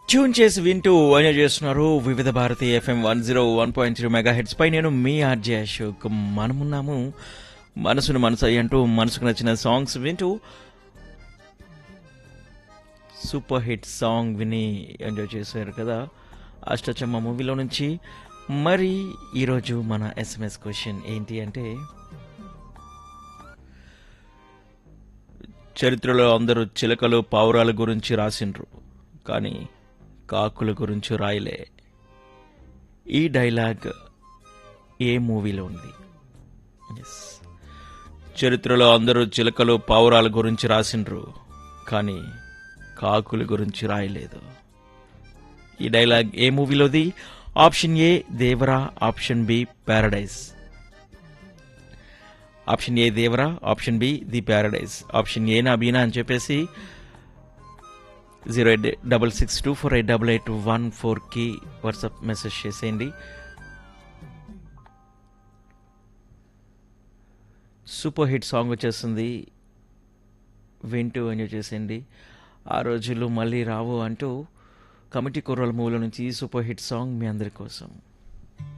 tune చేసి వింటూ enjoy చేస్తున్నారు Vividha Bharati FM one zero one point three megahertz పై నేను మీ ఆర్జే అశోక్ మనమున్నాము మనసును మనసు అంటూ మనసుకు నచ్చిన సాంగ్స్ వింటూ సూపర్ హిట్ సాంగ్ విని ఎంజాయ్ చేశారు కదా అష్టచమ్మ మూవీలో నుంచి మరి ఈరోజు మన ఎస్ఎంఎస్ క్వశ్చన్ ఏంటి అంటే చరిత్రలో అందరూ చిలకలు పావురాల గురించి రాసిండ్రు కానీ కాకుల గురించి రాయలే ఈ డైలాగ్ ఏ మూవీలో ఉంది ఎస్ చరిత్రలో అందరూ చిలకలు పావురాల గురించి రాసిండ్రు కానీ కాకుల గురించి రాయలేదు ఈ డైలాగ్ ఏ మూవీలోది option A Devara option B paradise option A Devara option B the paradise option ఏనా బీనా అని చెప్పేసి zero eight double six two four eight double eight one ఫోర్కి వాట్సాప్ మెసేజ్ చేసేయండి సూపర్ హిట్ సాంగ్ వచ్చేస్తుంది వింటూ ఎంజాయ్ చేసేయండి ఆ రోజులు మళ్ళీ రావు అంటూ కమిటీ కుర్రల మూల నుంచి సూపర్ హిట్ సాంగ్ మీ అందరి కోసం